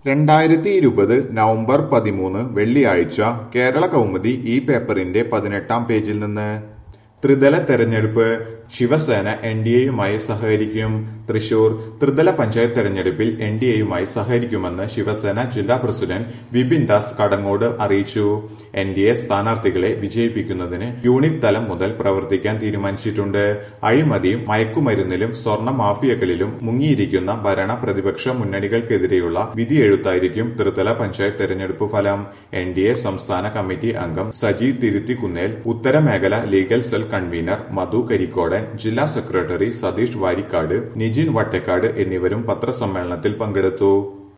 രണ്ടായിരത്തി ഇരുപത് നവംബർ പതിമൂന്ന് വെള്ളിയാഴ്ച കേരള കൗമുദി ഈ പേപ്പറിന്റെ പതിനെട്ടാം പേജിൽ നിന്ന് ത്രിതല തെരഞ്ഞെടുപ്പ് ശിവസേന എൻ ഡി എയുമായി സഹകരിക്കും തൃശൂർ ത്രിതല പഞ്ചായത്ത് തെരഞ്ഞെടുപ്പിൽ എൻ ഡി എയുമായി സഹകരിക്കുമെന്ന് ശിവസേന ജില്ലാ പ്രസിഡന്റ് വിപിൻ ദാസ് കടങ്ങോട് അറിയിച്ചു എൻ ഡി എ സ്ഥാനാർത്ഥികളെ വിജയിപ്പിക്കുന്നതിന് യൂണിറ്റ് തലം മുതൽ പ്രവർത്തിക്കാൻ തീരുമാനിച്ചിട്ടുണ്ട് അഴിമതിയും മയക്കുമരുന്നിലും സ്വർണ്ണ മാഫിയകളിലും മുങ്ങിയിരിക്കുന്ന ഭരണ പ്രതിപക്ഷ മുന്നണികൾക്കെതിരെയുള്ള വിധിയെഴുത്തായിരിക്കും ത്രിതല പഞ്ചായത്ത് തെരഞ്ഞെടുപ്പ് ഫലം എൻ ഡി എ സംസ്ഥാന കമ്മിറ്റി അംഗം സജി തിരുത്തിക്കുന്നേൽ ഉത്തരമേഖല legal cell convener Madhu Karikkodan ജില്ലാ സെക്രട്ടറി സതീഷ് വാരിക്കാട് നിജിൻ വട്ടേക്കാട് എന്നിവരും പത്രസമ്മേളനത്തിൽ പങ്കെടുത്തു